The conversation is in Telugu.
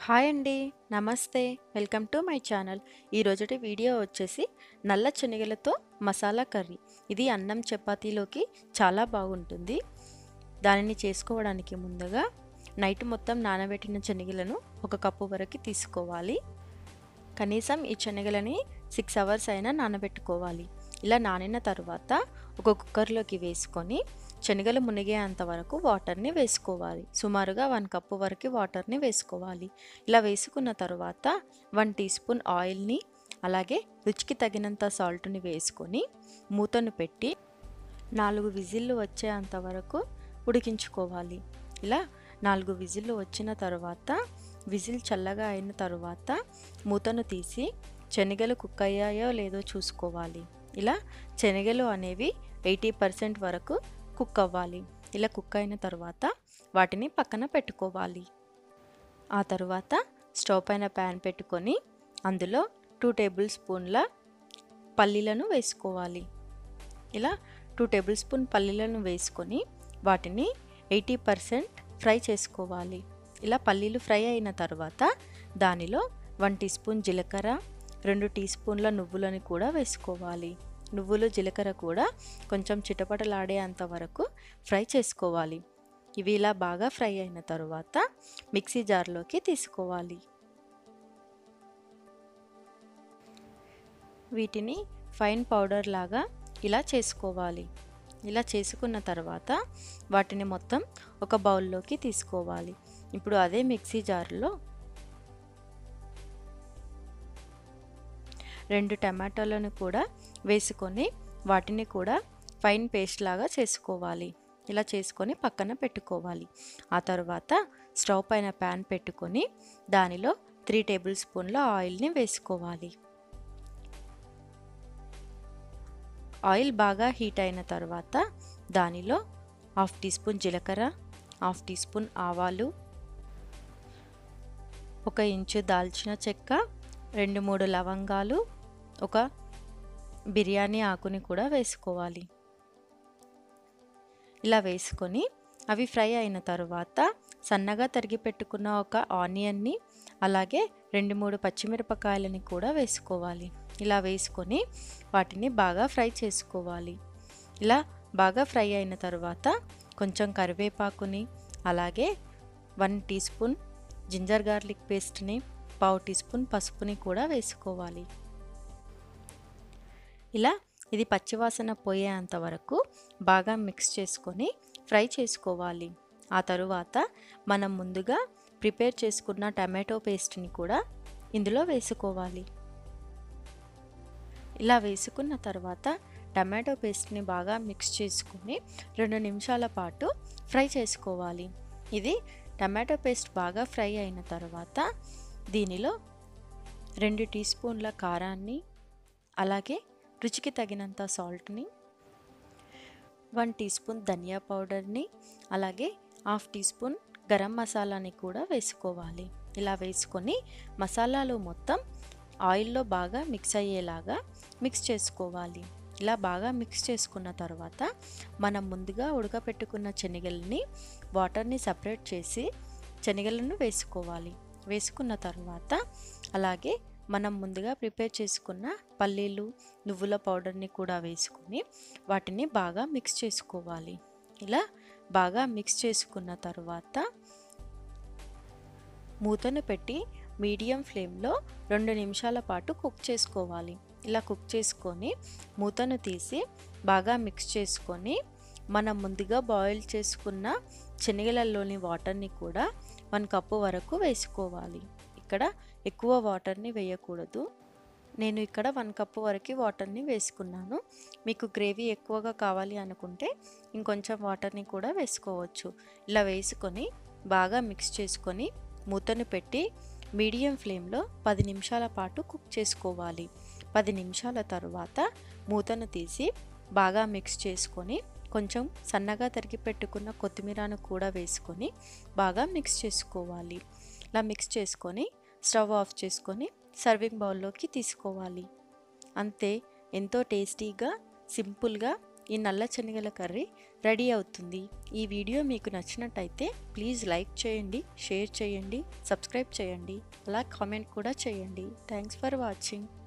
హాయ్ అండి నమస్తే వెల్కమ్ టు మై ఛానల్ ఈరోజుటి వీడియో వచ్చేసి నల్ల శనగలతో మసాలా కర్రీ ఇది అన్నం చపాతీలోకి చాలా బాగుంటుంది దానిని చేసుకోవడానికి ముందుగా నైట్ మొత్తం నానబెట్టిన శనగలను ఒక కప్పు వరకు తీసుకోవాలి కనీసం ఈ శనగలని సిక్స్ అవర్స్ అయినా నానబెట్టుకోవాలి ఇలా నానిన తర్వాత ఒక కుక్కర్లోకి వేసుకొని శనగలు మునిగేంత వరకు వాటర్ని వేసుకోవాలి సుమారుగా వన్ కప్పు వరకు వాటర్ని వేసుకోవాలి ఇలా వేసుకున్న తర్వాత వన్ టీ స్పూన్ ఆయిల్ని అలాగే రుచికి తగినంత సాల్ట్ని వేసుకొని మూతను పెట్టి నాలుగు విజిల్లు వచ్చేంత వరకు ఉడికించుకోవాలి ఇలా నాలుగు విజిల్లు వచ్చిన తర్వాత విజిల్ చల్లగా అయిన తర్వాత మూతను తీసి శనగలు కుక్ అయ్యాయో లేదో చూసుకోవాలి ఇలా శనగలు అనేవి ఎయిటీ పర్సెంట్ వరకు కుక్ అవ్వాలి ఇలా కుక్ అయిన తర్వాత వాటిని పక్కన పెట్టుకోవాలి ఆ తర్వాత స్టవ్ పైన ప్యాన్ పెట్టుకొని అందులో టూ టేబుల్ స్పూన్ల పల్లీలను వేసుకోవాలి ఇలా టూ టేబుల్ స్పూన్ పల్లీలను వేసుకొని వాటిని ఎయిటీ పర్సెంట్ ఫ్రై చేసుకోవాలి ఇలా పల్లీలు ఫ్రై అయిన తర్వాత దానిలో వన్ టీ స్పూన్ జీలకర్ర రెండు టీ స్పూన్ల నువ్వులని కూడా వేసుకోవాలి నువ్వులు జీలకర్ర కూడా కొంచెం చిటపటలాడేంత వరకు ఫ్రై చేసుకోవాలి ఇవి ఇలా బాగా ఫ్రై అయిన తర్వాత మిక్సీ జార్లోకి తీసుకోవాలి వీటిని ఫైన్ పౌడర్ లాగా ఇలా చేసుకోవాలి ఇలా చేసుకున్న తర్వాత వాటిని మొత్తం ఒక బౌల్లోకి తీసుకోవాలి ఇప్పుడు అదే మిక్సీ జార్లో రెండు టమాటాలను కూడా వేసుకొని వాటిని కూడా ఫైన్ పేస్ట్ లాగా చేసుకోవాలి ఇలా చేసుకొని పక్కన పెట్టుకోవాలి ఆ తర్వాత స్టవ్ పైన ప్యాన్ పెట్టుకొని దానిలో త్రీ టేబుల్ స్పూన్ల ఆయిల్ని వేసుకోవాలి ఆయిల్ బాగా హీట్ అయిన తర్వాత దానిలో హాఫ్ టీ స్పూన్ జీలకర్ర హాఫ్ టీ స్పూన్ ఆవాలు ఒక ఇంచు దాల్చిన చెక్క రెండు మూడు లవంగాలు ఒక బిర్యానీ ఆకుని కూడా వేసుకోవాలి ఇలా వేసుకొని అవి ఫ్రై అయిన తర్వాత సన్నగా తరిగి పెట్టుకున్న ఒక ఆనియన్ని అలాగే రెండు మూడు పచ్చిమిరపకాయలని కూడా వేసుకోవాలి ఇలా వేసుకొని వాటిని బాగా ఫ్రై చేసుకోవాలి ఇలా బాగా ఫ్రై అయిన తర్వాత కొంచెం కరివేపాకుని అలాగే one teaspoon ginger garlic పేస్ట్ని పావు టీ స్పూన్ పసుపుని కూడా వేసుకోవాలి ఇలా ఇది పచ్చివాసన పోయేంత వరకు బాగా మిక్స్ చేసుకొని ఫ్రై చేసుకోవాలి ఆ తరువాత మనం ముందుగా ప్రిపేర్ చేసుకున్న టమాటో పేస్ట్ని కూడా ఇందులో వేసుకోవాలి ఇలా వేసుకున్న తర్వాత టమాటో పేస్ట్ని బాగా మిక్స్ చేసుకొని రెండు నిమిషాల పాటు ఫ్రై చేసుకోవాలి ఇది టమాటో పేస్ట్ బాగా ఫ్రై అయిన తర్వాత దీనిలో రెండు టీ స్పూన్ల కారాన్ని అలాగే రుచికి తగినంత సాల్ట్ని వన్ టీ స్పూన్ ధనియా పౌడర్ని అలాగే హాఫ్ టీ స్పూన్ గరం మసాలాని కూడా వేసుకోవాలి ఇలా వేసుకొని మసాలాలు మొత్తం ఆయిల్లో బాగా మిక్స్ అయ్యేలాగా మిక్స్ చేసుకోవాలి ఇలా బాగా మిక్స్ చేసుకున్న తర్వాత మనం ముందుగా ఉడకపెట్టుకున్న శనగల్ని వాటర్ని సపరేట్ చేసి శనగలను వేసుకోవాలి వేసుకున్న తర్వాత అలాగే మనం ముందుగా ప్రిపేర్ చేసుకున్న పల్లీలు నువ్వుల పౌడర్ని కూడా వేసుకొని వాటిని బాగా మిక్స్ చేసుకోవాలి ఇలా బాగా మిక్స్ చేసుకున్న తర్వాత మూతను పెట్టి మీడియం ఫ్లేమ్లో రెండు నిమిషాల పాటు కుక్ చేసుకోవాలి ఇలా కుక్ చేసుకొని మూతను తీసి బాగా మిక్స్ చేసుకొని మనం ముందుగా బాయిల్ చేసుకున్న శనగలలోని వాటర్ని కూడా వన్ కప్పు వరకు వేసుకోవాలి ఇక్కడ ఎక్కువ వాటర్ని వేయకూడదు నేను ఇక్కడ వన్ కప్పు వరకు వాటర్ని వేసుకున్నాను మీకు గ్రేవీ ఎక్కువగా కావాలి అనుకుంటే ఇంకొంచెం వాటర్ని కూడా వేసుకోవచ్చు ఇలా వేసుకొని బాగా మిక్స్ చేసుకొని మూతను పెట్టి మీడియం ఫ్లేమ్లో పది నిమిషాల పాటు కుక్ చేసుకోవాలి పది నిమిషాల తర్వాత మూతను తీసి బాగా మిక్స్ చేసుకొని కొంచెం సన్నగా తరిగి పెట్టుకున్న కొత్తిమీరను కూడా వేసుకొని బాగా మిక్స్ చేసుకోవాలి ఇలా మిక్స్ చేసుకొని స్టవ్ ఆఫ్ చేసుకొని సర్వింగ్ బౌల్లోకి తీసుకోవాలి అంతే ఎంతో టేస్టీగా సింపుల్గా ఈ నల్ల శనగల కర్రీ రెడీ అవుతుంది ఈ వీడియో మీకు నచ్చినట్టయితే ప్లీజ్ లైక్ చేయండి షేర్ చేయండి సబ్స్క్రైబ్ చేయండి అలా కామెంట్ కూడా చేయండి థ్యాంక్స్ ఫర్ వాచింగ్